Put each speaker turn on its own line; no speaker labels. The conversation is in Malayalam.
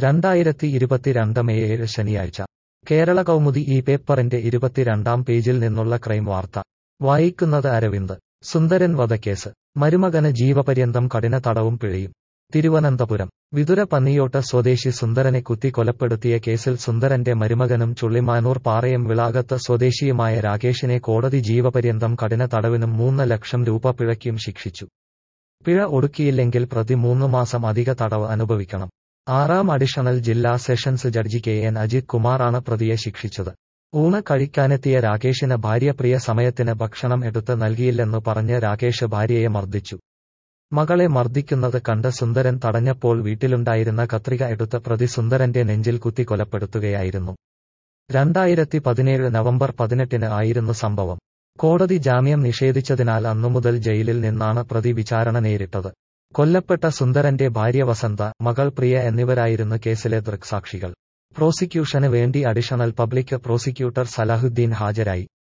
രണ്ടായിരത്തി ഇരുപത്തിരണ്ട് മെയ് ഏഴ് ശനിയാഴ്ച കേരള കൗമുദി ഈ പേപ്പറിന്റെ ഇരുപത്തിരണ്ടാം പേജിൽ നിന്നുള്ള ക്രൈം വാർത്ത വായിക്കുന്നത് അരവിന്ദ് സുന്ദരൻ വധക്കേസ് മരുമകന് ജീവപര്യന്തം കഠിന തടവും പിഴയും തിരുവനന്തപുരം വിതുര പന്നിയോട്ട് സ്വദേശി സുന്ദരനെ കുത്തി കൊലപ്പെടുത്തിയ കേസിൽ സുന്ദരന്റെ മരുമകനും ചുള്ളിമാനൂർ പാറയം വിളാകത്ത് സ്വദേശിയുമായ രാകേഷിനെ കോടതി ജീവപര്യന്തം കഠിന തടവിനും മൂന്ന് ലക്ഷം രൂപ പിഴയ്ക്കും ശിക്ഷിച്ചു പിഴ ഒടുക്കിയില്ലെങ്കിൽ പ്രതി മൂന്ന് മാസം അധിക തടവ് അനുഭവിക്കണം ആറാം അഡീഷണൽ ജില്ലാ sessions judge K N Ajith കുമാറാണ് പ്രതിയെ ശിക്ഷിച്ചത് ഊണ് കഴിക്കാനെത്തിയ രാകേഷിന് ഭാര്യ പ്രിയ സമയത്തിന് ഭക്ഷണം എടുത്ത് നൽകിയില്ലെന്ന് പറഞ്ഞ് രാകേഷ് ഭാര്യയെ മർദ്ദിച്ചു മകളെ മർദ്ദിക്കുന്നത് കണ്ട് സുന്ദരൻ തടഞ്ഞപ്പോൾ വീട്ടിലുണ്ടായിരുന്ന കത്രിക എടുത്ത് പ്രതി സുന്ദരന്റെ നെഞ്ചിൽ കുത്തി കൊലപ്പെടുത്തുകയായിരുന്നു രണ്ടായിരത്തി പതിനേഴ് നവംബർ പതിനെട്ടിന് ആയിരുന്നു സംഭവം കോടതി ജാമ്യം നിഷേധിച്ചതിനാൽ അന്നുമുതൽ ജയിലിൽ നിന്നാണ് പ്രതി വിചാരണ നേരിട്ടത് കൊല്ലപ്പെട്ട സുന്ദരന്റെ ഭാര്യ വസന്ത മകൾ പ്രിയ എന്നിവരായിരുന്നു കേസിലെ ദൃക്സാക്ഷികൾ പ്രോസിക്യൂഷന് വേണ്ടി അഡീഷണൽ പബ്ലിക് പ്രോസിക്യൂട്ടർ സലാഹുദ്ദീൻ ഹാജരായി